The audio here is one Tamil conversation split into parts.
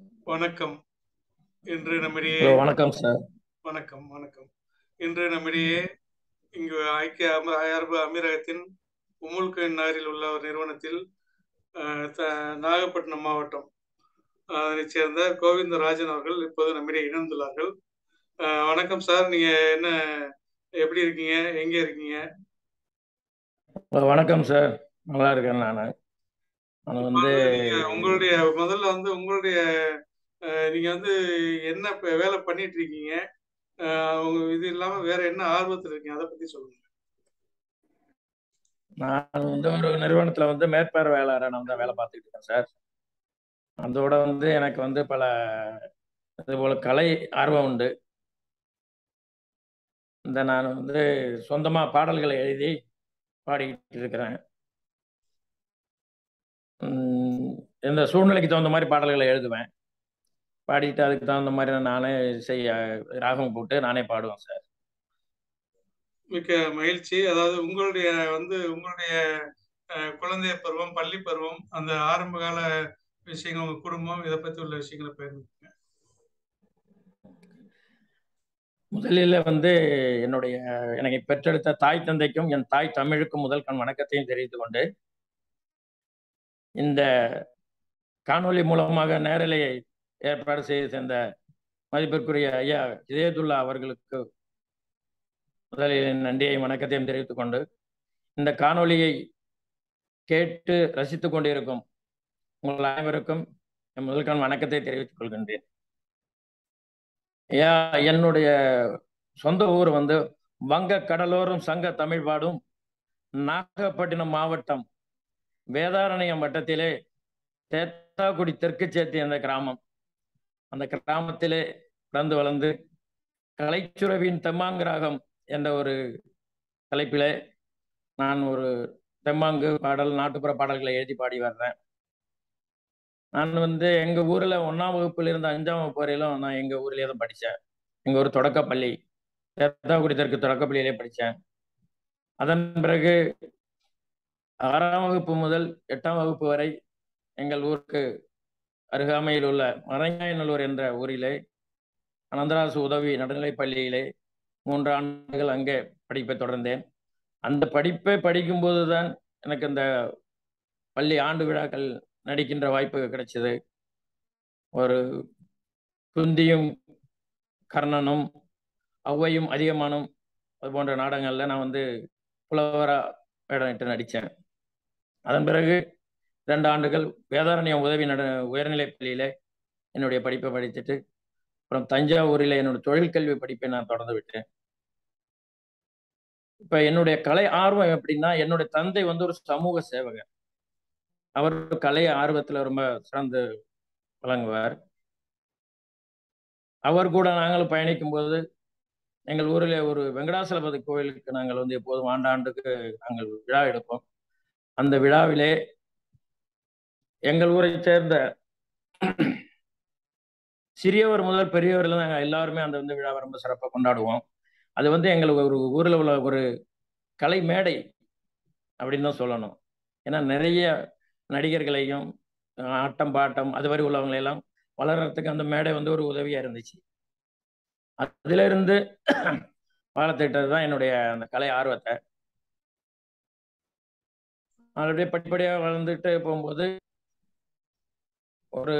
வணக்கம் இன்று நம்மிடையே ஹலோ வணக்கம் சார் வணக்கம் வணக்கம் இன்று நம்மிடையே இங்கு ஐக்கிய அம- அரபு அமீரகத்தின் உமுல்கன் நகரில் உள்ள ஒரு நிறுவனத்தில் அஹ், த- நாகப்பட்டினம் மாவட்டம் அஹ், அதனைச் சேர்ந்த கோவிந்தராஜன் அவர்கள் இப்போது நம்மிடையே இணைந்துள்ளார்கள் அஹ், வணக்கம் சார் நீங்க என்ன எப்படி இருக்கீங்க எங்க இருக்கீங்க ஹலோ வணக்கம் சார் நல்லா இருக்கேன் நான் நான் வந்து நீங்க உங்களுடைய முதல்ல வந்து உங்களுடைய அஹ், நீங்க வந்து என்ன இப்ப வேலை பண்ணிட்டு இருக்கீங்க அஹ், உங்க இது இல்லாம வேற என்ன ஆர்வத்தில் இருக்கீங்க அதை பத்தி சொல்லுங்க நான் வந்து ஒரு நிறுவனத்தில் வந்து மேற்பார்வையாளராக நான் தான் வேலை பார்த்துக்கிட்டு இருக்கேன் சார் அதோட வந்து எனக்கு வந்து பல இது போல கலை ஆர்வம் உண்டு இந்த நான் வந்து சொந்தமாக பாடல்களை எழுதி பாடிக்கிட்டு இருக்கிறேன் உம், இந்த சூழ்நிலைக்கு தகுந்த மாதிரி பாடல்களை எழுதுவேன் பாடிட்டு அதுக்கு தகுந்த மாதிரி நானே செய்ய ராகம் போட்டு நானே பாடுவேன் சார் மிக்க மகிழ்ச்சி அதாவது உங்களுடைய வந்து உங்களுடைய அஹ், குழந்தை பருவம் பள்ளி பருவம் அந்த ஆரம்ப கால விஷயங்கள் உங்க குடும்பம் இதை பத்தி உள்ள விஷயங்களை பகிர்ந்துக்கங்க முதலில் வந்து என்னுடைய எனக்கு பெற்றெடுத்த தாய் தந்தைக்கும் என் தாய் தமிழுக்கும் முதல் கண் வணக்கத்தையும் தெரிவித்துக் கொண்டு இந்த காணொளி மூலமாக நேரலையை ஏற்பாடு செய்து தந்த மதிப்பிற்குரிய ஐயா இதயதுல்லா அவர்களுக்கு முதலில் என் நன்றியையும் வணக்கத்தையும் தெரிவித்துக் கொண்டு இந்த காணொளியை கேட்டு ரசித்துக் கொண்டிருக்கும் உங்கள் அனைவருக்கும் என் முதல் கண் வணக்கத்தை தெரிவித்துக் கொள்கின்றேன் ஐயா என்னுடைய சொந்த ஊர் வந்து வங்க கடலோரம் சங்க தமிழ் பாடும் நாகப்பட்டினம் மாவட்டம் வேதாரண்யம் வட்டத்திலே தேத்தாக்குடி தெற்கு சேத்தி என்ற கிராமம் அந்த கிராமத்திலே பிறந்து வளர்ந்து கலைச்சுரவின் தெம்மாங்கிராகம் என்ற ஒரு தலைப்பிலே நான் ஒரு தெம்மாங்கு பாடல் நாட்டுப்புற பாடல்களை எழுதி பாடி வர்றேன் நான் வந்து எங்க ஊர்ல ஒன்னாம் வகுப்புல இருந்து அஞ்சாம் வகுப்பு வரையிலும் நான் எங்க ஊர்லயே தான் படித்தேன் எங்க ஊர் தொடக்கப்பள்ளி தேத்தாக்குடி தெற்கு தொடக்கப்பள்ளியிலே படித்தேன் அதன் பிறகு ஆறாம் வகுப்பு முதல் எட்டாம் வகுப்பு வரை எங்கள் ஊருக்கு அருகாமையில் உள்ள மறைஞாயநல்லூர் என்ற ஊரிலே அனந்தராசு உதவி நடுநிலைப் பள்ளியிலே மூன்று ஆண்டுகள் அங்கே படிப்பை தொடர்ந்தேன் அந்த படிப்பை படிக்கும்போது தான் எனக்கு அந்த பள்ளி ஆண்டு விழாக்கள் நடிக்கின்ற வாய்ப்பு கிடைச்சது ஒரு குந்தியும் கர்ணனும் ஔவையும் அதிகமானும் அது போன்ற நாடகங்களில் நான் வந்து புலவரா வேடமிட்டு நடித்தேன் அதன் பிறகு இரண்டு ஆண்டுகள் வேதாரண்யம் உதவி நட உயர்நிலைப் பள்ளியில என்னுடைய படிப்பை படித்துட்டு அப்புறம் தஞ்சாவூரில் என்னோட தொழிற்கல்வி படிப்பை நான் தொடர்ந்து விட்டேன் இப்ப என்னுடைய கலை ஆர்வம் எப்படின்னா என்னுடைய தந்தை வந்து ஒரு சமூக சேவகர் அவர் கலை ஆர்வத்துல ரொம்ப சிறந்து விளங்குவார் அவர் கூட நாங்கள் பயணிக்கும் போது எங்கள் ஊரில் ஒரு வெங்கடாசலபதி கோயிலுக்கு நாங்கள் வந்து எப்போதும் ஆண்டாண்டுக்கு நாங்கள் விழா எடுப்போம் அந்த விழாவிலே எங்கள் ஊரை சேர்ந்த சிறியவர் முதல் பெரியவர்கள் நாங்கள் எல்லாருமே அந்த வந்து விழாவை ரொம்ப சிறப்பாக கொண்டாடுவோம் அது வந்து எங்களுக்கு ஒரு ஊரில் உள்ள ஒரு கலை மேடை அப்படின்னு தான் சொல்லணும் ஏன்னா நிறைய நடிகர்களையும் ஆட்டம் பாட்டம் அது மாதிரி உள்ளவங்களையெல்லாம் வளர்றதுக்கு அந்த மேடை வந்து ஒரு உதவியாக இருந்துச்சு அதுல இருந்து வளர்த்துக்கிட்டது தான் என்னுடைய அந்த கலை ஆர்வத்தை அப்படியே படிப்படியாக வளர்ந்துட்டு போகும்போது ஒரு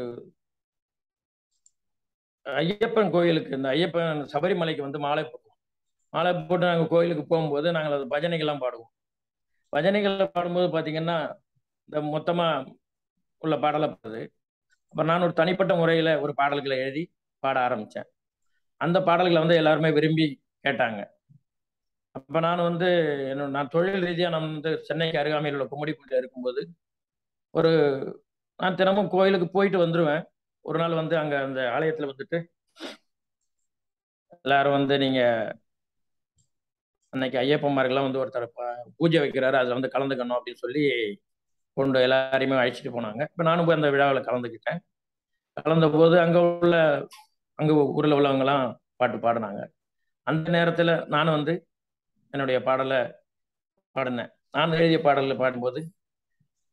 ஐயப்பன் கோயிலுக்கு இந்த ஐயப்பன் சபரிமலைக்கு வந்து மாலை போடுவோம் மாலை போட்டு நாங்கள் கோயிலுக்கு போகும்போது நாங்கள் அது பஜனைகள்லாம் பாடுவோம் பஜனைகளில் பாடும்போது பார்த்தீங்கன்னா இந்த மொத்தமாக உள்ள பாடலை பாடுது அப்புறம் நான் ஒரு தனிப்பட்ட முறையில் ஒரு பாடல்களை எழுதி பாட ஆரம்பித்தேன் அந்த பாடல்களை வந்து எல்லாருமே விரும்பி கேட்டாங்க அப்போ நான் வந்து என்னோட நான் தொழில் ரீதியாக நான் வந்து சென்னைக்கு அருகாமையில் உள்ள கும்மிடிப்பூண்டில் இருக்கும்போது ஒரு நான் தினமும் கோயிலுக்கு போயிட்டு வந்துடுவேன் ஒரு நாள் வந்து அங்கே அந்த ஆலயத்தில் வந்துட்டு எல்லாரும் வந்து நீங்கள் அன்னைக்கு ஐயப்பன்மார்கள்லாம் வந்து ஒருத்தர் ப- பூஜை வைக்கிறாரு அதில் வந்து கலந்துக்கணும் அப்படின்னு சொல்லி கொண்டு எல்லாரையுமே அழைச்சிட்டு போனாங்க இப்போ நானும் போய் அந்த விழாவில் கலந்துக்கிட்டேன் கலந்த போது அங்கே உள்ள அங்கே ஊரில் உள்ளவங்கலாம் பாட்டு பாடினாங்க அந்த நேரத்தில் நானும் வந்து என்னுடைய பாடலை பாடினேன் நான் எழுதிய பாடலில் பாடும்போது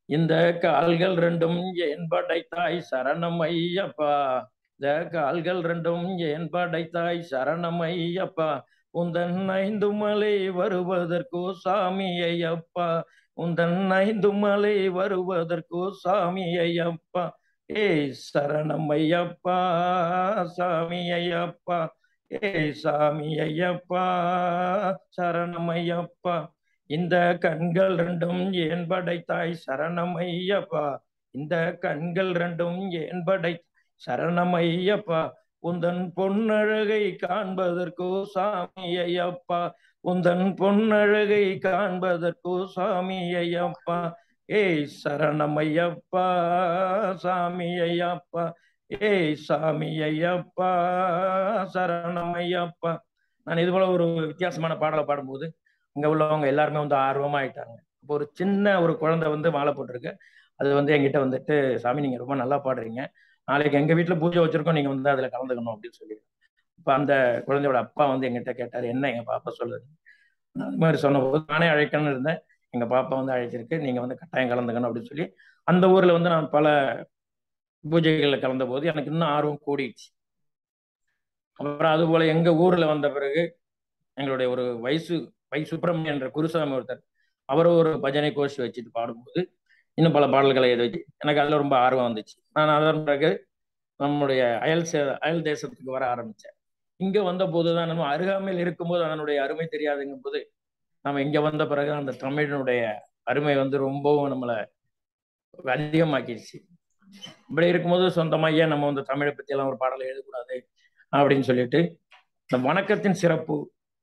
இந்த கால்கள் ரெண்டும் ஏன் படைத்தாய் சரணம் ஐயப்பா இந்த கால்கள் ரெண்டும் ஏன் படைத்தாய் சரணம் ஐயப்பா உந்தன் ஐந்து மலை வருவதற்கோ சாமி ஐயப்பா உந்தன் ஐந்து மலை வருவதற்கோ சாமி ஐயப்பா ஏய் சரணம் ஐயப்பா சாமி ஐயப்பா ஏய் சாமி ஐயப்பா சரணம் ஐயப்பா இந்த கண்கள் ரெண்டும் ஏன் படைத்தாய் சரணம் ஐயப்பா இந்த கண்கள் ரெண்டும் ஏன் படை சரணம் ஐயப்பா உந்தன் பொன்னழகை காண்பதற்கோ சாமி ஐயப்பா உந்தன் பொன்னழகை காண்பதற்கோ சாமி ஐயப்பா ஏய் சரணம் ஐயப்பா சாமி ஐயப்பா ஏய் சாமி ஐயப்பா சரணம் ஐயப்பா நான் இது போல ஒரு வித்தியாசமான பாடலை பாடும்போது இங்க உள்ளவங்க எல்லாருமே வந்து ஆர்வமா ஆயிட்டாங்க இப்போ ஒரு சின்ன ஒரு குழந்தை வந்து மாலை போட்டிருக்கு அது வந்து என்கிட்ட வந்துட்டு சாமி நீங்க ரொம்ப நல்லா பாடுறீங்க நாளைக்கு எங்க வீட்டுல பூஜை வச்சிருக்கோம் நீங்க வந்து அதுல கலந்துக்கணும் அப்படின்னு சொல்லி இப்ப அந்த குழந்தையோட அப்பா வந்து எங்கிட்ட கேட்டாரு என்ன எங்க பாப்பா சொல்லுது நான் அது மாதிரி சொன்ன போது நானே அழைக்கணும்னு இருந்தேன் எங்க பாப்பா வந்து அழைச்சிருக்கு நீங்க வந்து கட்டாயம் கலந்துக்கணும் அப்படின்னு சொல்லி அந்த ஊர்ல வந்து நான் பல பூஜைகள்ல கலந்த போது எனக்கு இன்னும் ஆர்வம் கூடிடுச்சு அப்புறம் அது போல எங்க ஊர்ல வந்த பிறகு எங்களுடைய ஒரு வயசு வை சுப்பிரமணியன் என்ற குருசாமி ஒருத்தர் அவரும் ஒரு பஜனை கோஷி வச்சுட்டு பாடும்போது இன்னும் பல பாடல்களை எழுதி வச்சு எனக்கு அதில் ரொம்ப ஆர்வம் வந்துச்சு நான் அதன் பிறகு நம்முடைய அயல் சே அயல் தேசத்துக்கு வர ஆரம்பித்தேன் இங்கே வந்த போது தான் நம்ம அருகாமையில் இருக்கும்போது அதனுடைய அருமை தெரியாதுங்கும் போது நம்ம இங்கே வந்த பிறகு அந்த தமிழினுடைய அருமை வந்து ரொம்பவும் நம்மளை அதிகமாக்கிடுச்சு இப்படி இருக்கும்போது சொந்தமாக ஏன் நம்ம வந்து தமிழை பற்றி எல்லாம் ஒரு பாடலை எழுதக்கூடாது அப்படின்னு சொல்லிட்டு இந்த வணக்கத்தின் சிறப்பு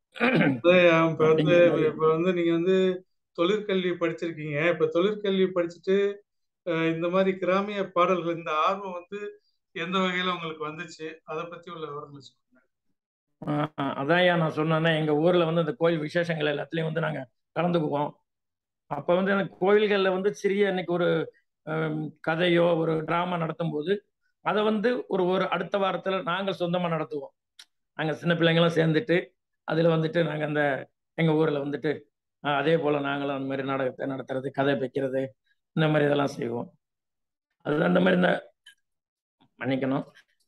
இப்ப வந்து இப்ப வந்து நீங்க வந்து தொழிற்கல்வி படிச்சிருக்கீங்க இப்ப தொழிற்கல்வி படிச்சுட்டு இந்த மாதிரி கிராமிய பாடல்கள் இந்த ஆர்வம் வந்து எந்த வகையில உங்களுக்கு வந்துச்சு அதை பத்தி உள்ள விவரங்கள் சொல்லுங்க அதான் ஏன் நான் சொன்னேன்னா எங்க ஊர்ல வந்து இந்த கோயில் விசேஷங்கள் எல்லாத்துலயும் வந்து நாங்க கலந்துக்குவோம் அப்ப வந்து எனக்கு கோயில்கள்ல வந்து சிறிய இன்னைக்கு ஒரு கதையோ ஒரு டிராமா நடத்தும் போது அதை வந்து ஒரு ஒரு அடுத்த வாரத்துல நாங்கள் சொந்தமா நடத்துவோம் நாங்க சின்ன பிள்ளைங்களும் சேர்ந்துட்டு அதுல வந்துட்டு நாங்க அந்த எங்க ஊர்ல வந்துட்டு அதே போல நாங்களும் அந்த மாதிரி நாடகத்தை நடத்துறது கதை வைக்கிறது இந்த மாதிரி இதெல்லாம் செய்வோம் அது அந்த மாதிரி இந்த மன்னிக்கணும்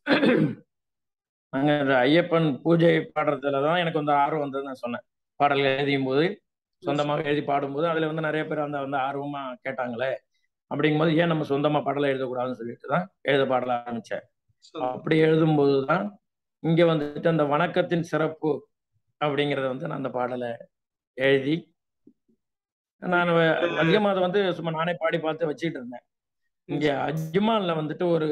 நாங்க இந்த ஐயப்பன் பூஜை பாடுறதுல தான் எனக்கு வந்து ஆர்வம் வந்தது நான் சொன்னேன் பாடல்கள் எழுதியும் போது சொந்தமாக எழுதி பாடும்போது அதுல வந்து நிறைய பேர் அந்த வந்து ஆர்வமா கேட்டாங்களே அப்படிங்கும்போது ஏன் நம்ம சொந்தமா பாடலை எழுதக்கூடாதுன்னு சொல்லிட்டு தான் எழுத பாடல ஆரம்பிச்சேன் அப்படி எழுதும்போது தான் இங்க வந்துட்டு அந்த வணக்கத்தின் சிறப்பு அப்படிங்கிறத வந்து நான் அந்த பாடலை எழுதி நான் அதிகமாக அதை வந்து சும்மா நானே பாடி பார்த்து வச்சுட்டு இருந்தேன் இங்க அஜ்மான்ல வந்துட்டு ஒரு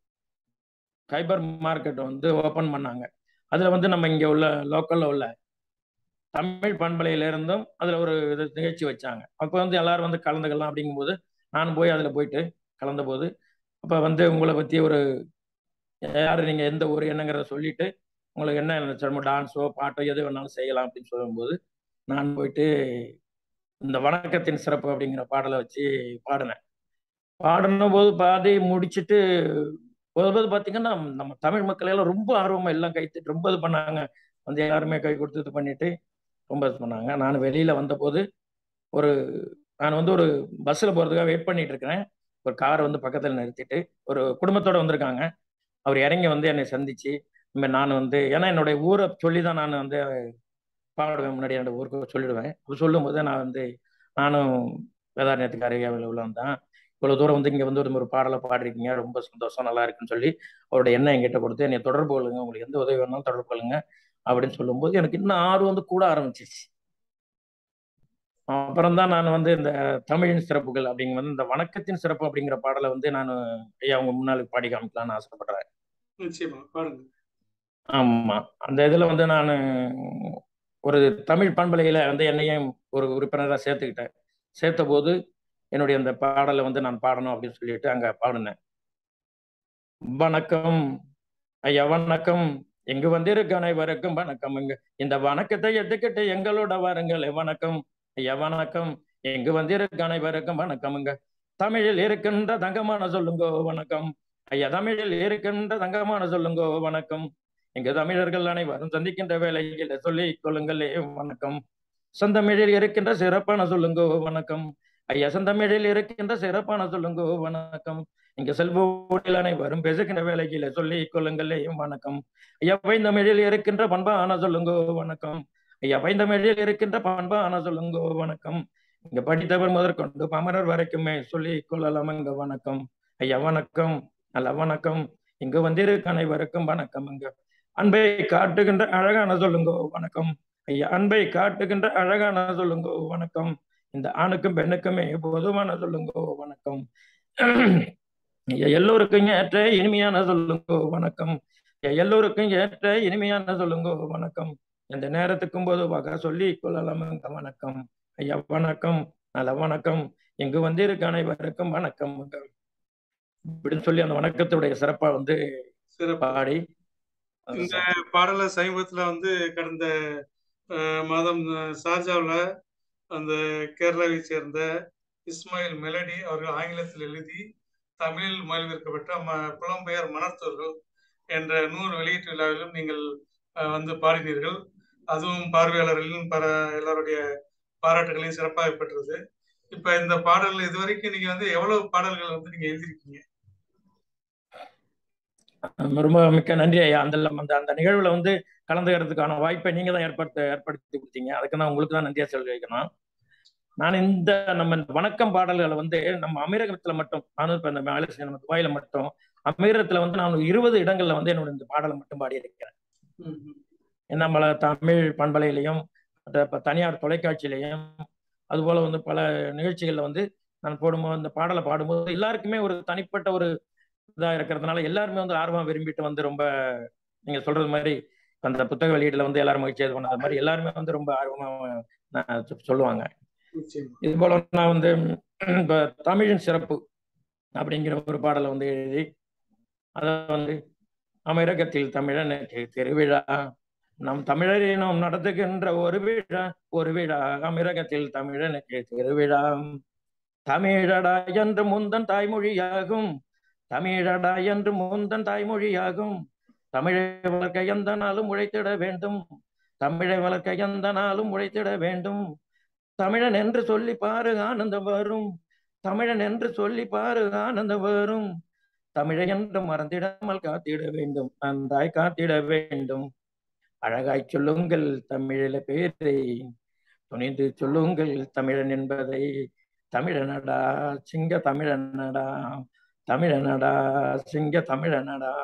கைபர் மார்க்கெட் வந்து ஓபன் பண்ணாங்க அதுல வந்து நம்ம இங்க உள்ள லோக்கல்ல உள்ள தமிழ் பண்பலையில இருந்தும் அதுல ஒரு இது நிகழ்ச்சி வச்சாங்க அப்போ வந்து எல்லாரும் வந்து கலந்துக்கலாம் அப்படிங்கும்போது நான் போய் அதுல போயிட்டு கலந்த போது அப்ப வந்து உங்களை பத்தி ஒரு யாரு நீங்க எந்த ஊர் என்னங்கிறத சொல்லிட்டு உங்களுக்கு என்ன சொல்லணும் டான்ஸோ பாட்டோ எது வேணாலும் செய்யலாம் அப்படின்னு சொல்லும்போது நான் போயிட்டு இந்த வணக்கத்தின் சிறப்பு அப்படிங்கிற பாடலை வச்சு பாடினேன் பாடின போது பாதி முடிச்சுட்டு போது பார்த்தீங்கன்னா நம்ம தமிழ் மக்கள் எல்லாம் ரொம்ப ஆர்வமா எல்லாம் கைத்து ரொம்ப இது பண்ணாங்க வந்து எல்லாருமே கை கொடுத்து இது பண்ணிட்டு ரொம்ப இது பண்ணாங்க நான் வெளியில வந்த போது ஒரு நான் வந்து ஒரு பஸ்ஸில் போகிறதுக்காக வெயிட் பண்ணிட்டு இருக்கிறேன் ஒரு காரை வந்து பக்கத்தில் நிறுத்திட்டு ஒரு குடும்பத்தோட வந்திருக்காங்க அவர் இறங்கி வந்து என்னை சந்திச்சு இந்த நான் வந்து ஏன்னா என்னுடைய ஊரை சொல்லி தான் நான் வந்து பாடுவேன் முன்னாடி என்னோட ஊருக்கு சொல்லிடுவேன் அப்போ சொல்லும்போது நான் வந்து நானும் வேதாரண்யத்துக்கு அருகாமையில் உள்ளவன் தான் இவ்வளோ தூரம் வந்து இங்கே வந்து ஒரு பாடலை பாடிருக்கீங்க ரொம்ப சந்தோஷம் நல்லா இருக்குன்னு சொல்லி அவரோட எண்ணெய் என்கிட்ட கொடுத்து என்னை தொடர்பு கொள்ளுங்க உங்களுக்கு எந்த உதவி வேணாலும் தொடர்பு கொள்ளுங்க அப்படின்னு சொல்லும்போது எனக்கு இன்னும் ஆர்வம் வந்து கூட ஆரம்பிச்சிச்சு அப்புறம் தான் நான் வந்து இந்த தமிழின் சிறப்புகள் அப்படிங்க வந்து இந்த வணக்கத்தின் சிறப்பு அப்படிங்கிற பாடலை வந்து நான் ஐயா அவங்க முன்னாளுக்கு பாடி காமிக்கலாம்னு ஆசைப்படுறேன் நிச்சயமா பாருங்க ஆமா அந்த இதுல வந்து நான் ஒரு தமிழ் பண்பலையில வந்து என்னையும் ஒரு உறுப்பினராக சேர்த்துக்கிட்டேன் சேர்த்த போது என்னுடைய அந்த பாடலை வந்து நான் பாடணும் அப்படின்னு சொல்லிட்டு அங்க பாடினேன் வணக்கம் ஐயா வணக்கம் எங்கு வந்திருக்க அனைவருக்கும் வணக்கம் இங்க இந்த வணக்கத்தை எடுத்துக்கிட்டு எங்களோட வாருங்கள் வணக்கம் ஐயா வணக்கம் எங்கு வந்திருக்க அனைவருக்கும் வணக்கமுங்க தமிழில் இருக்கின்ற தங்கமான சொல்லுங்கோ வணக்கம் ஐயா தமிழில் இருக்கின்ற தங்கமான சொல்லுங்கோ வணக்கம் எங்க தமிழர்கள் அனைவரும் சந்திக்கின்ற வேலையில் சொல்லிக் கொள்ளுங்களே வணக்கம் சொந்தமிழில் இருக்கின்ற சிறப்பான சொல்லுங்கோ வணக்கம் ஐயா செந்தமிழில் இருக்கின்ற சிறப்பான சொல்லுங்க வணக்கம் இங்க செல்வோடில் அனைவரும் பேசுகின்ற வேலைகளை சொல்லி கொள்ளுங்கள் வணக்கம் ஐயா பைந்தமிழில் இருக்கின்ற பண்பான சொல்லுங்க வணக்கம் ஐயா பைந்தமிழில் இருக்கின்ற பண்பான சொல்லுங்க வணக்கம் இங்க படித்தவர் முதற்கொண்டு பமரர் வரைக்குமே சொல்லி கொள்ளலாம் இங்க வணக்கம் ஐயா வணக்கம் நல்ல வணக்கம் இங்கு வந்திருக்க அனைவருக்கும் வணக்கம் இங்க அன்பை காட்டுகின்ற அழகான சொல்லுங்க வணக்கம் ஐயா அன்பை காட்டுகின்ற அழகான சொல்லுங்க வணக்கம் இந்த ஆணுக்கும் பெண்ணுக்குமே பொதுவான சொல்லுங்க வணக்கம் ஐயா எல்லோருக்கும் ஏற்ற இனிமையான சொல்லுங்க வணக்கம் ஐயா எல்லோருக்கும் ஏற்ற இனிமையான சொல்லுங்க வணக்கம் இந்த நேரத்துக்கும் பொதுவாக சொல்லி கொள்ளலாம் இங்க வணக்கம் ஐயா வணக்கம் நல்ல வணக்கம் இங்கு வந்திருக்க அனைவருக்கும் வணக்கம் இப்படின்னு சொல்லி அந்த வணக்கத்துடைய சிறப்பா வந்து சிறப்பு பாடி இந்த பாடலை சமீபத்தில் வந்து கடந்த அஹ், மாதம் அஹ், ஷார்ஜாவுல அந்த கேரளாவை சேர்ந்த இஸ்மாயில் மெலடி அவர்கள் ஆங்கிலத்தில் எழுதி தமிழில் மொழிபெயர்க்கப்பட்ட ம புலம்பெயர் மணர்த்தோர்கள் என்ற நூறு வெளியீட்டு விழாவிலும் நீங்கள் அஹ், வந்து பாடினீர்கள் அதுவும் பார்வையாளர்களின் பர எல்லாருடைய பாராட்டுகளையும் சிறப்பாக பெற்றது இப்ப இந்த பாடல் இது வரைக்கும் நீங்க வந்து எவ்வளவு பாடல்கள் வந்து நீங்க எழுதியிருக்கீங்க ரொம்ப மிக்க நன்றி ஐயா அந்த அந்த அந்த நிகழ்வுல வந்து கலந்துக்கிறதுக்கான வாய்ப்பை நீங்க தான் ஏற்படுத்த ஏற்படுத்தி கொடுத்தீங்க அதுக்கு நான் உங்களுக்கு தான் நன்றியா சொல்லி வைக்கணும் நான் இந்த நம்ம இந்த வணக்கம் பாடல்களை வந்து நம்ம அமீரகத்துல மட்டும் நானும் இப்ப இந்த மலேசியா நம்ம துபாயில மட்டும் அமீரகத்துல வந்து நான் இருபது இடங்கள்ல வந்து என்னோட இந்த பாடலை மட்டும் பாடி இருக்கிறேன் ம், ம். நம்மள தமிழ் பண்பலையிலையும் மற்ற இப்ப தனியார் தொலைக்காட்சியிலையும் அதுபோல வந்து பல நிகழ்ச்சிகள்ல வந்து நான் போடும்போது இந்த பாடலை பாடும்போது எல்லாருக்குமே ஒரு தனிப்பட்ட ஒரு இதா இருக்கிறதுனால எல்லாருமே வந்து ஆர்வம் விரும்பிட்டு வந்து ரொம்ப நீங்க சொல்றது மாதிரி அந்த புத்தக வெளியீடுல வந்து எல்லாரும் மகிழ்ச்சி இது பண்ணது மாதிரி எல்லாருமே வந்து ரொம்ப ஆர்வமா நான் சொ- சொல்லுவாங்க நிச்சயமா இது போல நான் வந்து இப்ப தமிழின் சிறப்பு அப்படிங்கிற ஒரு பாடலை வந்து எழுதி அதை வந்து அமரகத்தில் தமிழனுக்கு திருவிழா நம் தமிழரினம் நடத்துகின்ற ஒரு விழா ஒரு விழா அமரகத்தில் தமிழனுக்கு திருவிழா தமிழடா என்று முந்தன் தாய்மொழியாகும் தமிழடா என்று முந்தன் தாய்மொழியாகும் தமிழை வளர்க்க எந்த நாளும் உழைத்திட வேண்டும் தமிழை வளர்க்க எந்த நாளும் உழைத்திட வேண்டும் தமிழன் என்று சொல்லி பாரு ஆனந்தம் வரும் தமிழன் என்று சொல்லி பாரு ஆனந்தம் வரும் தமிழை என்று மறந்திடாமல் காத்திட வேண்டும் நன்றாய் காத்திட வேண்டும் அழகாய் சொல்லுங்கள் தமிழில பேரை துணிந்து சொல்லுங்கள் தமிழன் என்பதை தமிழனடா சிங்க தமிழனடா தமிழனடா சிங்க தமிழனடா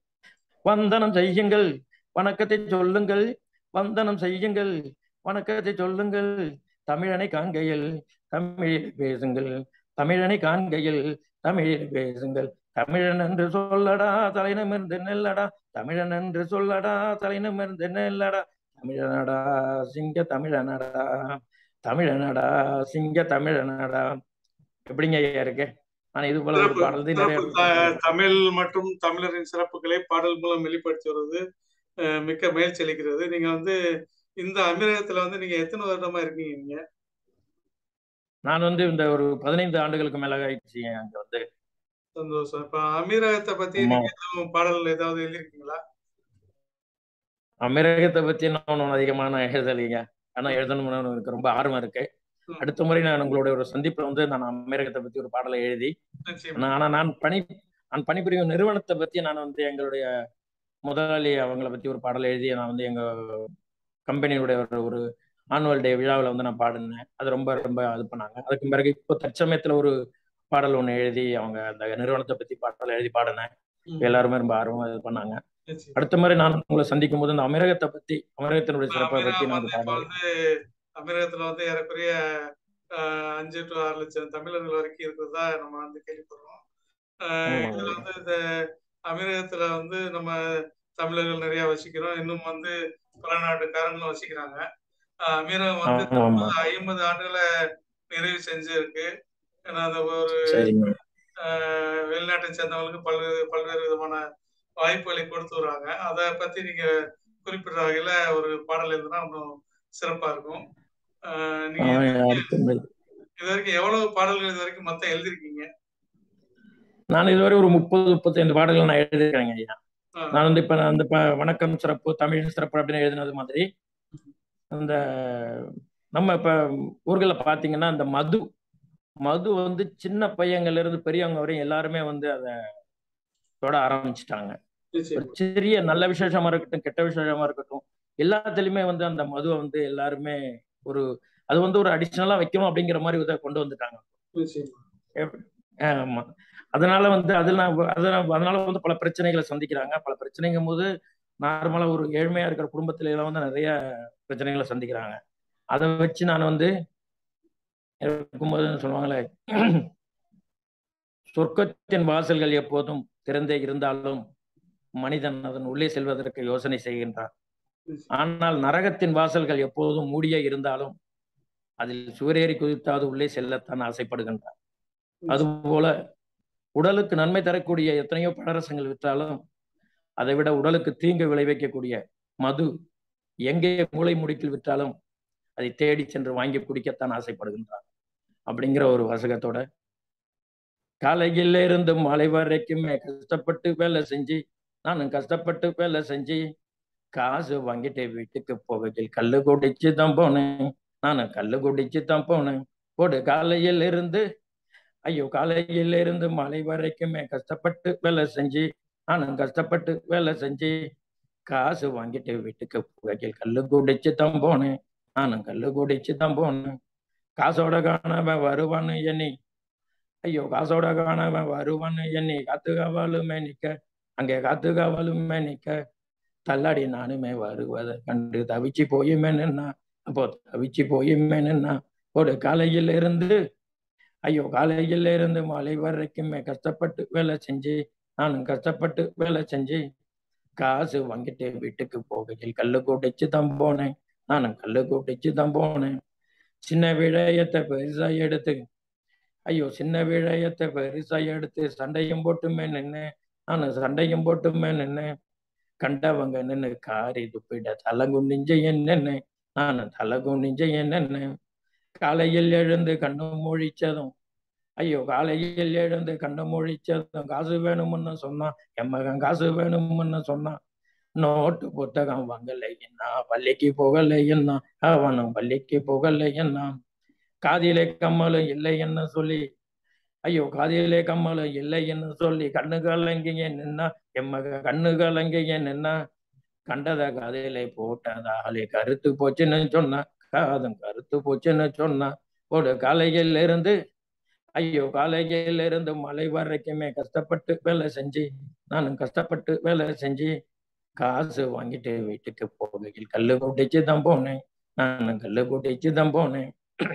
வந்தனம் செய்யுங்கள் வணக்கத்தை சொல்லுங்கள் வந்தனம் செய்யுங்கள் வணக்கத்தை சொல்லுங்கள் தமிழனை காண்கையில் தமிழில் பேசுங்கள் தமிழனை காண்கையில் தமிழில் பேசுங்கள் தமிழன் என்று சொல்லடா தலைநமிருந்து நெல்லடா தமிழன் என்று சொல்லடா தலைநமிருந்து நெல்லடா தமிழனடா சிங்க தமிழனடா தமிழனடா சிங்க தமிழனடா எப்படிங்க ஐயா இருக்கு நான் இது போல ஒரு சிறப்பு பாடல் தான் நிறைய சிறப்பு த- தமிழ் மற்றும் தமிழரின் சிறப்புகளை பாடல் மூலம் வெளிப்படுத்தி வருவது அஹ், மிக்க மகிழ்ச்சி அளிக்கிறது நீங்க வந்து இந்த அமீரகத்துல வந்து நீங்க எத்தனை வருடமா இருக்கீங்க நீங்க நான் வந்து இந்த ஒரு பதினைந்து ஆண்டுகளுக்கு மேல ஆயிடுச்சு அங்க வந்து சந்தோஷம் இப்ப அமீரகத்தை பத்தி ஆமா. நீங்க எதுவும் பாடல் ஏதாவது எழுதியிருக்கீங்களா அமீரகத்தை பத்தி நான் ஒன்றும் அதிகமான எழுதலைங்க ஆனா எழுதணும்னு எனக்கு ரொம்ப ஆர்வம் இருக்கு ம். அடுத்த முறை நான் உங்களுடைய ஒரு சந்திப்புல வந்து நான் அமீரகத்தை பத்தி ஒரு பாடலை எழுதி நிச்சயமா நான் ஆனா நான் பணி நான் பணிபுரியும் நிறுவனத்தை பத்தி நான் வந்து எங்களுடைய முதலாளி அவங்கள பத்தி ஒரு பாடல் எழுதி நான் வந்து எங்க கம்பெனியுடைய ஒரு ஒரு ஆனுவல் டே விழாவில் வந்து நான் பாடினேன் அது ரொம்ப ரொம்ப இது பண்ணாங்க அதுக்கு பிறகு இப்போ தற்சமயத்துல ஒரு பாடல் ஒன்று எழுதி அவங்க அந்த நிறுவனத்தை பத்தி பாடல் எழுதி பாடினேன் ம். எல்லாருமே ரொம்ப ஆர்வமா இது பண்ணாங்க நிச்சயமா. அடுத்த முறை நான் உங்களை சந்திக்கும் போது இந்த அமீரகத்தை பத்தி அமீரகத்தினுடைய இப்ப சிறப்பை பத்தி அமீரகம் நான் வந்து இப்ப பாடல் வந்து அமீரகத்துல வந்து ஏறக்குறைய அஹ், அஞ்சு டு ஆறு லட்சம் தமிழர்கள் வரைக்கும் இருக்கிறதா நம்ம வந்து கேள்விப்படுறோம் அஹ், ஆமாங்க. இதுல வந்து இந்த அமீரகத்துல வந்து நம்ம தமிழர்கள் நிறைய வசிக்கிறோம் இன்னும் வந்து பல நாட்டுக்காரங்களும் வசிக்கிறாங்க அஹ், அமீரகம் வந்து ஆமா ஆமா ஐம்பது ஆண்டுகளை நிறைவு செஞ்சிருக்கு ஏன்னா அந்த ஒரு சரிங்க அஹ், வெளிநாட்டை சேர்ந்தவங்களுக்கு பல்வேறு பல்வேறு விதமான வாய்ப்புகளை கொடுத்து வர்றாங்க அதை பத்தி நீங்க குறிப்பிடுற வகையில ஒரு பாடல் எழுதுனா இன்னும் சிறப்பா இருக்கும் அஹ், நீங்க ஆஹ் இது அடுத்த முறை இது வரைக்கும் எவ்வளவு பாடல்கள் இது வரைக்கும் மொத்தம் எழுதிருக்கீங்க நான் இதுவரை ஒரு முப்பது முப்பத்தைந்து பாடல்கள் நான் எழுதியிருக்கிறேங்க ஐயா அஹ், நான் வந்து இப்ப நான் வந்து இப்ப வணக்கம் சிறப்பு தமிழ் சிறப்பு அப்படின்னு எழுதினது மாதிரி அந்த நம்ம இப்ப ஊர்களில் பாத்தீங்கன்னா இந்த மது மது வந்து சின்ன பையங்கள்ல இருந்து பெரியவங்க வரையும் எல்லாருமே வந்து அதை தொட ஆரம்பிச்சிட்டாங்க ஒரு நிச்சயமா சிறிய நல்ல விசேஷமா இருக்கட்டும் கெட்ட விசேஷமா இருக்கட்டும் எல்லாத்துலயுமே வந்து அந்த மதுவை வந்து எல்லாருமே ஒரு அது வந்து ஒரு அடிஷ்னலா வைக்கணும் அப்படிங்கிற மாதிரி இதை கொண்டு வந்துட்டாங்க நிச்சயமா ஆமா அதனால வந்து அதெல்லாம் அதனால அதனால வந்து பல பிரச்சனைகளை சந்திக்கிறாங்க பல பிரச்சனைங்கும் போது நார்மலா ஒரு ஏழ்மையா இருக்கிற குடும்பத்துல எல்லாம் வந்து நிறைய பிரச்சனைகளை சந்திக்கிறாங்க அதை வச்சு நான் வந்து இருக்கும்போது சொல்லுவாங்களே சொர்க்கத்தின் வாசல்கள் எப்போதும் திறந்தே இருந்தாலும் மனிதன் அதன் உள்ளே செல்வதற்கு யோசனை செய்கின்றான் ஆனால் நரகத்தின் வாசல்கள் எப்போதும் மூடியே இருந்தாலும் அதில் சுவரேறி குதித்தாவது உள்ளே செல்லத்தான் ஆசைப்படுகின்றான் அதுபோல உடலுக்கு நன்மை தரக்கூடிய எத்தனையோ பழரசங்கள் விற்றாலும் அதை விட உடலுக்கு தீங்கு விளைவிக்கக்கூடிய மது எங்கே மூளை முடுக்கில் விற்றாலும் அதை தேடி சென்று வாங்கி குடிக்கத்தான் ஆசைப்படுகின்றான் அப்படிங்கிற ஒரு வாசகத்தோட காலையில இருந்து மாலை வரைக்குமே கஷ்டப்பட்டு வேலை செஞ்சு நானும் கஷ்டப்பட்டு வேலை செஞ்சு காசு வாங்கிட்டு வீட்டுக்கு போகையில் கல்லு குடிச்சு தான் போனேன் நானும் கல்லு குடிச்சு தான் போனேன் போடு காலையில் இருந்து ஐயோ காலையில இருந்து மாலை வரைக்குமே கஷ்டப்பட்டு வேலை செஞ்சு நானும் கஷ்டப்பட்டு வேலை செஞ்சு காசு வாங்கிட்டு வீட்டுக்கு போகையில் கல்லு குடிச்சு தான் போனேன் நானும் கல்லு குடிச்சு தான் போனேன் காசோட காணவன் வருவான்னு எண்ணி ஐயோ காசோட காணவன் வருவான்னு எண்ணி காத்து காவாலுமே நிக்க அங்கே காத்து காவாலுமே நிக்க தள்ளாடி நானுமே வருவதை கண்டு தவிச்சு போயுமே நின்னா அப்போ தவிச்சு போயுமே நின்னா ஒரு காலையில இருந்து ஐயோ காலையில இருந்து மாலை வரைக்குமே கஷ்டப்பட்டு வேலை செஞ்சு நானும் கஷ்டப்பட்டு வேலை செஞ்சு காசு வாங்கிட்டு வீட்டுக்கு போகையில் கல்லு கூட்டிச்சு தான் போனேன் நானும் கல்லு கூட்டிச்சு தான் போனேன் சின்ன விடயத்தை பெருசா எடுத்து ஐயோ சின்ன விடயத்தை பெருசா எடுத்து சண்டையும் போட்டுமே நின்று நானும் சண்டையும் போட்டுமே நின்று கண்டவங்க நின்று காரி துப்பிட தலகுனிஞ்ச என்னென்ன நானும் தலகுனிஞ்ச என்னென்ன காலையில் எழுந்து கண்ணு மொழிச்சதும் ஐயோ காலையில் எழுந்து கண்ணு மொழிச்சதும் காசு வேணும்னு சொன்னான் என் மகன் காசு வேணும்னு சொன்னான் நோட்டு புத்தகம் வாங்கலை என்ன பள்ளிக்கு போகலை என்ன அவனும் பள்ளிக்கு போகலை என்ன காதிலே கம்மலும் இல்லை என்ன சொல்லி ஐயோ காதிலே கம்மலும் இல்லை என்ன சொல்லி கண்ணு கலங்கிய நின்னா என் மக கண்ணு கலங்கிய நின்னா கண்டத காதிலே போட்டதாலே கருத்து போச்சுன்னு சொன்னா காதும் கருத்து போச்சுன்னு சொன்னா ஒரு காலையில் இருந்து ஐயோ காலையில் இருந்து மலை வரைக்குமே கஷ்டப்பட்டு வேலை செஞ்சு நானும் கஷ்டப்பட்டு வேலை செஞ்சு காசு வாங்கிட்டு வீட்டுக்கு போகையில் கல்லு கூட்டிச்சு தான் போனேன் நானும் கல்லு கூட்டிச்சு தான் போனேன்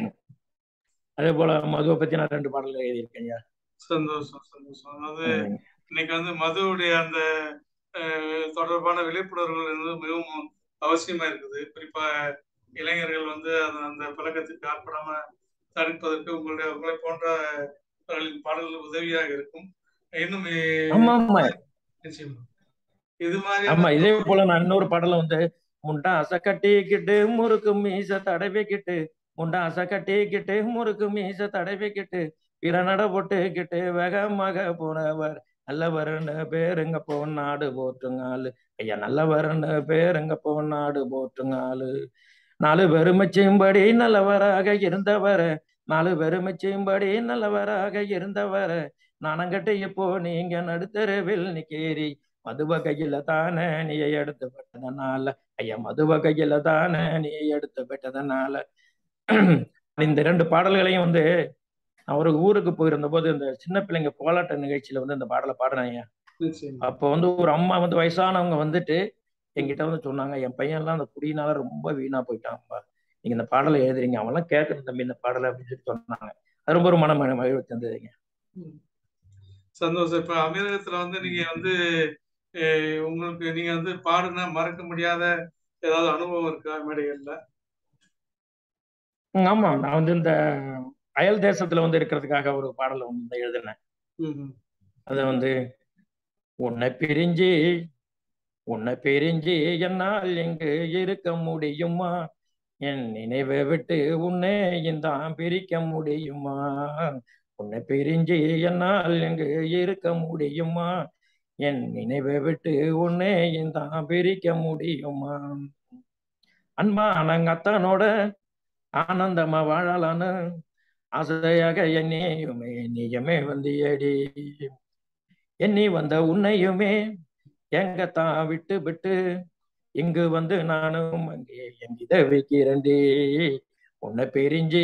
அதே போல மதுவை பத்தி நான் ரெண்டு பாடல்கள் எழுதியிருக்கேன் சந்தோஷம் சந்தோஷம் அது இன்னைக்கு வந்து மதுவுடைய அந்த தொடர்பான விழிப்புணர்வுகள் வந்து மிகவும் அவசியமா இருக்குது குறிப்பா இளைஞர்கள் வந்து அந்த பழக்கத்துக்கு ஆட்படாம தடுப்பதற்கு உங்களுடைய உங்களை போன்ற பாடல்கள் உதவியாக இருக்கும் இன்னும் நிச்சயமா இது மாதிரி ஆமா இதே போல நான் இன்னொரு பாடல வந்து முண்டா அசை கட்டிக்கிட்டு முறுக்கு மீச தடவிக்கிட்டு முண்டா அசை கட்டிக்கிட்டு முறுக்கு மீச தடவிக்கிட்டு பிற நட போட்டுக்கிட்டு வேகமாக போனவர் நல்லவர்னு பேருங்க போனாடு போற்றுங்காலு ஐயா நல்லவர்னு பேருங்க போனாடு போற்றுங்காலு நாலு பெருமைச்சும்படி நல்லவராக இருந்தவர் நாலு பெருமைச்சும்படி நல்லவராக இருந்தவர் நானங்கட்டு இப்போ நீங்க நடுத்தருவில் நிக்கேரி மதுவ கையில தானே நீ எடுத்து விட்டதனால ஐயா மதுவ கையில தானே நீ எடுத்து விட்டதனால இந்த ரெண்டு பாடல்களையும் வந்து நான் ஒரு ஊருக்கு போயிருந்த போது இந்த சின்ன பிள்ளைங்க போராட்ட நிகழ்ச்சியில வந்து இந்த பாடலை பாடுறேன் அப்போ வந்து ஒரு அம்மா வந்து வயசானவங்க வந்துட்டு என்கிட்ட வந்து சொன்னாங்க என் பையன்லாம் அந்த குடியினால ரொம்ப வீணா போயிட்டான்ப்பா நீங்க இந்த பாடலை எழுதுறீங்க அவன்லாம் கேட்கணும் தம்பி இந்த பாடலை அப்படின்னு சொல்லி சொன்னாங்க அது ரொம்ப ஒரு மன மகிழ்ச்சி இருந்ததுங்க சந்தோஷம் இப்ப அமீரகத்துல வந்து நீங்க வந்து உங்களுக்கு நீங்க வந்து பாடுன மறக்க முடியாத ஏதாவது அனுபவம் இருக்கா மேடைகள்ல ஆமா நான் வந்து இந்த அயல் தேசத்துல வந்து இருக்கிறதுக்காக ஒரு பாடலை வந்து எழுதினேன் அது வந்து உன்னை பிரிஞ்சு உன்னை பிரிஞ்சு என்னால் எங்கு இருக்க முடியுமா என் நினைவை விட்டு உன்னை தான் பிரிக்க முடியுமா உன்னை பிரிஞ்சு என்னால் எங்கு இருக்க முடியுமா என் நினைவை விட்டு உன்னை தான் பிரிக்க முடியுமா அன்பா நாங்க அத்தானோட ஆனந்தமா வாழலான்னு ஆசையாக எண்ணியுமே நீயமே வந்தியடி எண்ணி வந்த உன்னையுமே எங்கத்தான் விட்டு விட்டு இங்கு வந்து நானும் அங்கே என் இதை வைக்கிறேன்டி உன்னை பிரிஞ்சு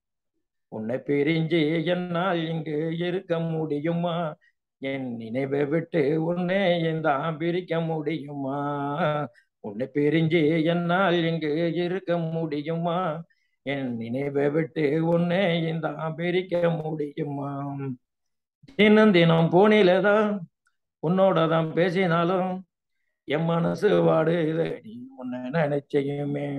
உன்னை பிரிஞ்சு என்னால் இங்கு இருக்க முடியுமா என் நினைவை விட்டு உன்னை தான் பிரிக்க முடியுமா உன்னை பிரிஞ்சு என்னால் இங்கு இருக்க முடியுமா என் நினைவை விட்டு உன்னை தான் பிரிக்க முடியுமா தினம் தினம் போனிலதான் உன்னோட தான் பேசினாலும் என் மனசு வாடு நீ உன்னை நினைச்சையுமே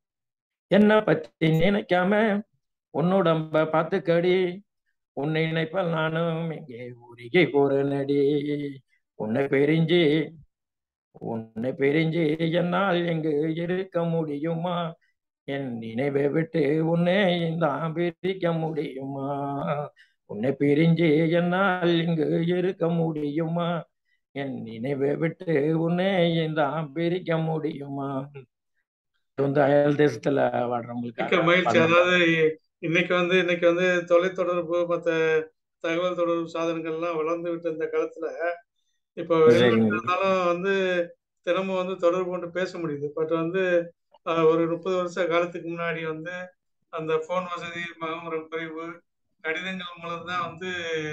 என்ன பத்தி நினைக்காம உன்னுடம்ப பார்த்துக்கடி உன்னை நினைப்பால் நானும் இங்கே உருகி போறேனடி உன்னை பிரிஞ்சு உன்னை பிரிஞ்சு என்னால் இங்கு இருக்க முடியுமா என் நினைவை விட்டு உன்னை தான் பிரிக்க முடியுமா உன்னை பிரிஞ்சு என்னால் இங்கு இருக்க முடியுமா என் நினைவை விட்டு உன்னை தான் பிரிக்க முடியுமா இது வந்து அயல் தேசத்துல மிக்க வாழ்றவங்களுக்காக மகிழ்ச்சி பாடுற அதாவது இன்னைக்கு வந்து இன்னைக்கு வந்து தொலைத்தொடர்பு மற்ற தகவல் தொடர்பு சாதனங்கள்லாம் வளர்ந்து விட்ட இந்த காலத்துல இப்போ வெளிநாட்டுல சரிங்க இருந்தாலும் வந்து தினமும் வந்து தொடர்பு கொண்டு பேச முடியுது பட் வந்து ஆஹ், ஒரு முப்பது வருஷ காலத்துக்கு முன்னாடி வந்து அந்த போன் வசதி மகமுறை குறைவு கடிதங்கள் மூலம் தான் வந்து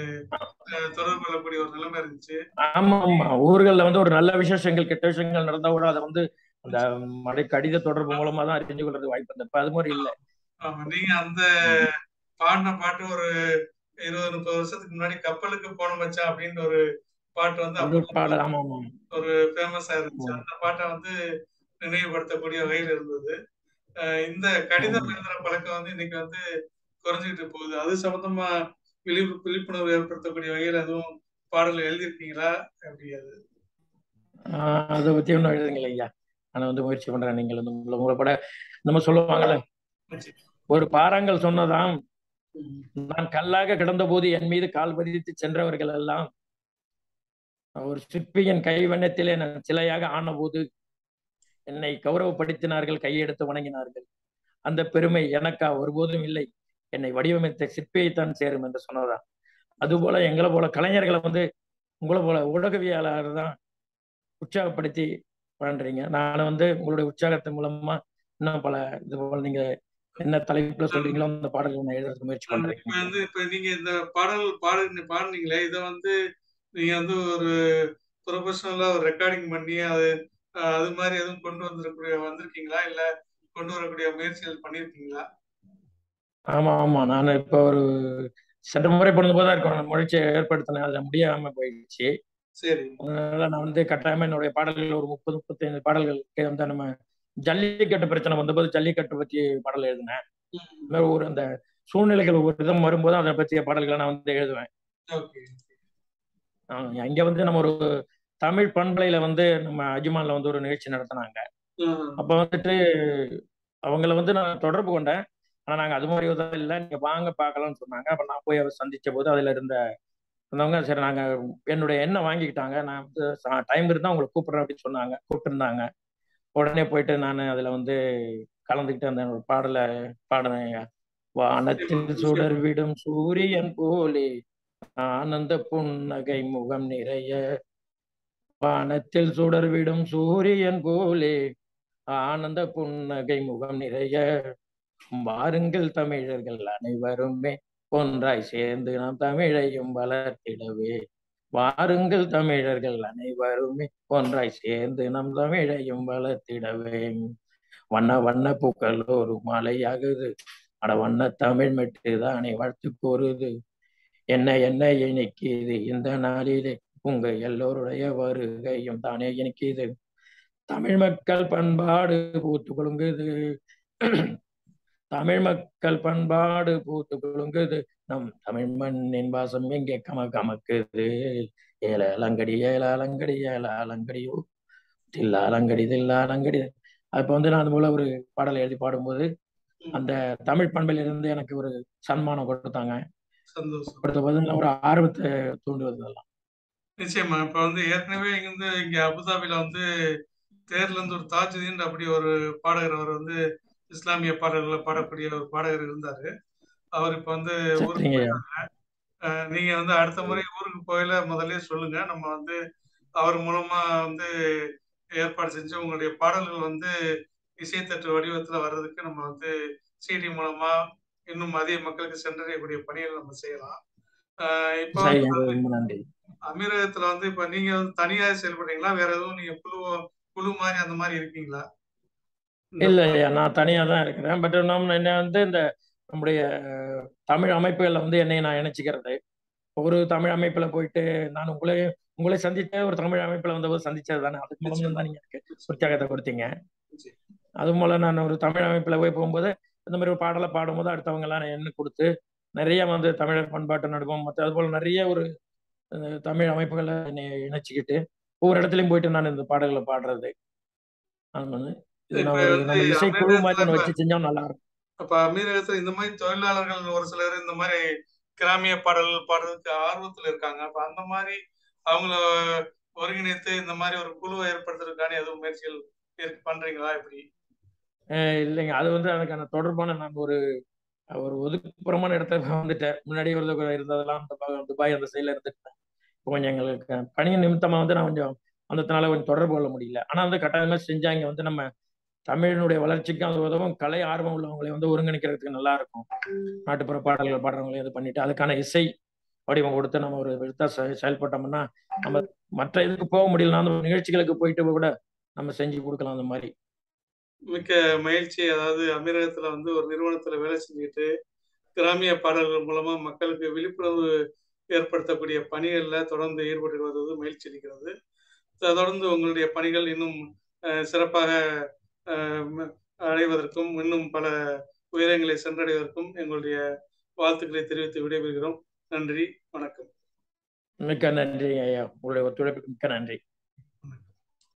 ஆஹ், தொடர்பு கொள்ளக்கூடிய ஒரு நிலைமை இருந்துச்சு ஆமா ஆமா ஊர்கள்ல வந்து ஒரு நல்ல விசேஷங்கள் கெட்ட விஷயங்கள் நடந்தா கூட அதை வந்து அந்த மடை கடித தொடர்பு மூலமா தான் அறிஞ்சு கொள்றதுக்கு வாய்ப்பு இருந்தது இப்ப அது மாதிரி இல்ல ஆமா நீங்க அந்த ம். பாடின பாட்டு ஒரு இருபது முப்பது வருஷத்துக்கு முன்னாடி கப்பலுக்கு போன மச்சான் அப்படின்னு ஒரு பாட்டு வந்து அந்த அப்போ பாடல் ஆமா ஆமா ஒரு ஃபேமஸா இருந்துச்சு ஆமா. அந்த பாட்டை வந்து நினைவுபடுத்தக்கூடிய வகையில் இருந்தது அஹ் இந்த கடிதம் ஆமா. எழுதுற பழக்கம் வந்து இன்னைக்கு வந்து குறைஞ்சிட்டு போகுது அது சம்பந்தமா விழிப்பு விழிப்புணர்வு ஏற்படுத்தக்கூடிய வகையில் எதுவும் பாடல் எழுதியிருக்கீங்களா எப்படி அது ஆஹ் அதை பத்தி ஒன்றும் எழுதுங்களே ஐயா நான் வந்து முயற்சி பண்றேன் நீங்கள் வந்து உங்களை உங்களை பட நம்ம சொல்லுவாங்கல்ல ஒரு பாறாங்கல் சொன்னதாம் ம். நான் கல்லாக கிடந்த போது என் மீது கால் பதித்து சென்றவர்கள் எல்லாம் ஒரு சிற்பியின் கைவண்ணத்திலே நான் சிலையாக ஆனபோது என்னை கௌரவப்படுத்தினார்கள் கையெடுத்து வணங்கினார்கள் அந்த பெருமை எனக்கா ஒருபோதும் இல்லை என்னை வடிவமைத்த சிற்பியைத்தான் சேரும் என்று சொன்னதாம் அதுபோல எங்களை போல கலைஞர்களை வந்து உங்களை போல ஊடகவியலாளர் தான் உற்சாகப்படுத்தி பண்றீங்க நான் வந்து உங்களுடைய உற்சாகத்தின் மூலமா இன்னும் பல இது போல நீங்க என்ன தலைப்புல சொல்றீங்களோ அந்த பாடல்களை நான் எழுதுறதுக்கு முயற்சி இப்ப பண்றேன் வந்து இப்ப நீங்க இந்த பாடல் பாடு பாடுனீங்களே இதை வந்து நீங்க வந்து ஒரு ப்ரொஃபஷனலா ஒரு ரெக்கார்டிங் பண்ணி அது அஹ், அது மாதிரி எதுவும் கொண்டு வந்திருக்கூடிய வந்திருக்கீங்களா இல்ல கொண்டு வரக்கூடிய முயற்சிகள் பண்ணியிருக்கீங்களா ஆமா ஆமா நான் இப்ப ஒரு சட்ட முறை பண்ணும் போதா இருக்கணும் முயற்சியை ஏற்படுத்தினேன் அது முடியாம போயிடுச்சு சரி அதனால நான் வந்து கட்டாயமா என்னுடைய பாடல்கள் ஒரு முப்பது முப்பத்தைந்து பாடல்களுக்கு வந்து நம்ம ஜல்லிக்கட்டு பிரச்சனை வந்தபோது ஜல்லிக்கட்டு பத்தி பாடல் எழுதினேன் ம். இந்த மாதிரி ஒரு அந்த சூழ்நிலைகள் ஒரு விதம் வரும்போது அதை பற்றிய பாடல்களை நான் வந்து எழுதுவேன் ஓகே ஆஹ் இங்க வந்து நம்ம ஒரு தமிழ் பண்பலையில வந்து நம்ம அஜ்மான்ல வந்து ஒரு நிகழ்ச்சி நடத்தினாங்க ம். அப்ப வந்துட்டு அவங்கள வந்து நான் தொடர்பு கொண்டேன் ஆனா நாங்க அது மாதிரி உதவி இல்லை நீங்க வாங்க பார்க்கலாம்னு சொன்னாங்க அப்ப நான் போய் அவர் சந்திச்ச போது அதுல இருந்த இருந்தவங்க சரி நாங்க என்னுடைய எண்ணெய் வாங்கிக்கிட்டாங்க நான் வந்து டைம் இருந்தா உங்களை கூப்பிடுறேன் அப்படின்னு சொன்னாங்க கூப்பிட்டுருந்தாங்க உடனே போயிட்டு நான் அதுல வந்து கலந்துக்கிட்டு அந்த ஒரு பாடலை பாடினேன் வானத்தில் சுடர் விடும் சூரியன் போலே ஆனந்த புன்னகை முகம் நிறைய வானத்தில் சுடர் விடும் சூரியன் போலே ஆனந்த புன்னகை முகம் நிறைய வாருங்கள் தமிழர்கள் அனைவருமே ஒன்றாய் சேர்ந்து நாம் தமிழையும் வளர்த்திடவே வாருங்கள் தமிழர்கள் அனைவருமே ஒன்றாய் சேர்ந்து நம் தமிழையும் வளர்த்திடவே வண்ண வண்ண பூக்கள் ஒரு மாலையாகுது அட வண்ண தமிழ் மெட்டு தானே வாழ்த்து கூறுது என்ன என்ன இனிக்குது இந்த நாளிலே உங்க எல்லோருடைய வருகையும் தானே இனிக்குது தமிழ் மக்கள் பண்பாடு பூத்து குலுங்குது தமிழ் மக்கள் பண்பாடு பூத்து குலுங்குது நம் தமிழ் மண்ணின் வாசம் எங்கே கம கமக்குது ஏல அலங்கடி ஏல அலங்கடி ஏல அலங்கடியோ தில்ல அலங்கடி தில்ல அலங்கடி அப்ப வந்து நான் அது போல ஒரு பாடலை எழுதி பாடும்போது அந்த தமிழ் பண்பில் இருந்து எனக்கு ஒரு சன்மானம் கொடுத்தாங்க சந்தோஷம் கொடுத்த போது நான் ஒரு ஆர்வத்தை தூண்டுவது அதெல்லாம் நிச்சயமா இப்ப வந்து ஏற்கனவே இங்க வந்து இங்க அபுதாபில வந்து தேர்ல இருந்து ஒரு தாஜுதீன் அப்படி ஒரு பாடகர் அவர் வந்து இஸ்லாமிய பாடல்களை பாடக்கூடிய ஒரு பாடகர் இருந்தாரு அவர் இப்ப வந்து ஊருக்கு சரிங்க ஐயா போயிருக்காங்க அஹ் நீங்க வந்து அடுத்த முறை ஊருக்கு போயில முதல்ல சொல்லுங்க நம்ம வந்து அவர் மூலமா வந்து ஏற்பாடு செஞ்சு உங்களுடைய பாடல்கள் வந்து இசைத்தட்டு வடிவத்துல வர்றதுக்கு நம்ம வந்து சிடி மூலமா இன்னும் அதிக மக்களுக்கு சென்றடையக்கூடிய பணிகள் நம்ம செய்யலாம் அஹ் இப்போ வந்து சரிங்க ரொம்ப நன்றி அமீரகத்துல வந்து இப்ப நீங்க வந்து தனியா செயல்படுறீங்களா வேற எதுவும் நீங்க குழு குழு மாதிரி அந்த மாதிரி இருக்கீங்களா இந்த இல்லை ஐயா நான் தனியாக தான் இருக்கிறேன் பட் நம்ம என்ன வந்து இந்த நம்முடைய தமிழ் அமைப்புகளில் வந்து என்னை நான் இணைச்சிக்கிறது ஒரு தமிழ் அமைப்பில் போயிட்டு நான் உங்களே உங்களை சந்தித்த ஒரு தமிழ் அமைப்பில் வந்தபோது சந்திச்சது தானே அதுக்கு மூலம் நிச்சயமா தான் நீங்கள் எனக்கு நிச்சயமா உற்சாகத்தை கொடுத்தீங்க நிச்சயம். அது மூலம் நான் ஒரு தமிழ் அமைப்பில் போய் போகும்போது இந்த மாதிரி ஒரு பாடலை பாடும்போது அடுத்தவங்க எல்லாம் எண்ணு கொடுத்து நிறைய வந்து தமிழர் பண்பாட்டு நடுவம் மற்ற அது போல் நிறைய ஒரு அஹ், தமிழ் அமைப்புகளை என்னை இணைச்சிக்கிட்டு ஒவ்வொரு இடத்துலையும் போயிட்டு நான் இந்த பாடல்களை பாடுறது அது வந்து இது இப்ப நான் ஒரு வந்து நம்ம இசைக்குழு அமீரகத்துல மாதிரி ஒன்று இப்ப வச்சு செஞ்சா நல்லா இருக்கும் அப்ப அமீரகத்துல இந்த மாதிரி தொழிலாளர்கள் ஒரு சிலர் இந்த மாதிரி கிராமிய பாடல்கள் பாடுறதுக்கு ஆர்வத்துல இருக்காங்க அப்ப அந்த மாதிரி அவங்கள ஒருங்கிணைத்து இந்த மாதிரி ஒரு குழுவை ஏற்படுத்துறதுக்கான எதுவும் முயற்சிகள் இருக்கு பண்றீங்களா எப்படி அஹ் இல்லைங்க அது வந்து அதுக்கான தொடர்பான நான் ஒரு ஒரு ஒதுக்குப்புறமான இடத்துல வந்துட்டேன் முன்னாடி ஒரு தடவை இருந்ததெல்லாம் அந்த பக்கம் துபாய் அந்த சைடில் இருந்துட்டேன் இப்போ கொஞ்சம் எங்களுக்கு பணி நிமித்தமாக வந்து நான் கொஞ்சம் அந்தத்தினால கொஞ்சம் தொடர்பு கொள்ள முடியல ஆனால் வந்து கட்டாயமாக செஞ்சாங்க வந்து நம்ம தமிழினுடைய வளர்ச்சிக்கு அது உதவும் கலை ஆர்வம் உள்ளவங்களை வந்து ஒருங்கிணைக்கிறதுக்கு நல்லா இருக்கும் நாட்டுப்புற பாடல்கள் பாடுறவங்களையும் இது பண்ணிட்டு அதுக்கான இசை வடிவம் கொடுத்து நம்ம ஒரு விருத்தா செ- செயல்பட்டோம்னா நம்ம மற்ற இதுக்கு போக முடியலனா அந்த நிகழ்ச்சிகளுக்கு போயிட்டு கூட நம்ம செஞ்சு கொடுக்கலாம் அந்த மாதிரி மிக்க மகிழ்ச்சி அதாவது அமீரகத்துல வந்து ஒரு நிறுவனத்துல வேலை செஞ்சுட்டு கிராமிய பாடல்கள் மூலமா மக்களுக்கு விழிப்புணர்வு ஏற்படுத்தக்கூடிய பணிகள்ல தொடர்ந்து ஈடுபட்டு வருவது மகிழ்ச்சி அளிக்கிறது தொடர்ந்து உங்களுடைய பணிகள் இன்னும் அஹ், சிறப்பாக அஹ், ம- அடைவதற்கும் இன்னும் பல உயரங்களை சென்றடைவதற்கும் எங்களுடைய வாழ்த்துக்களை தெரிவித்து விடைபெறுகிறோம் நன்றி வணக்கம் மிக்க நன்றி ஐயா உங்களுடைய ஒத்துழைப்புக்கு மிக்க நன்றி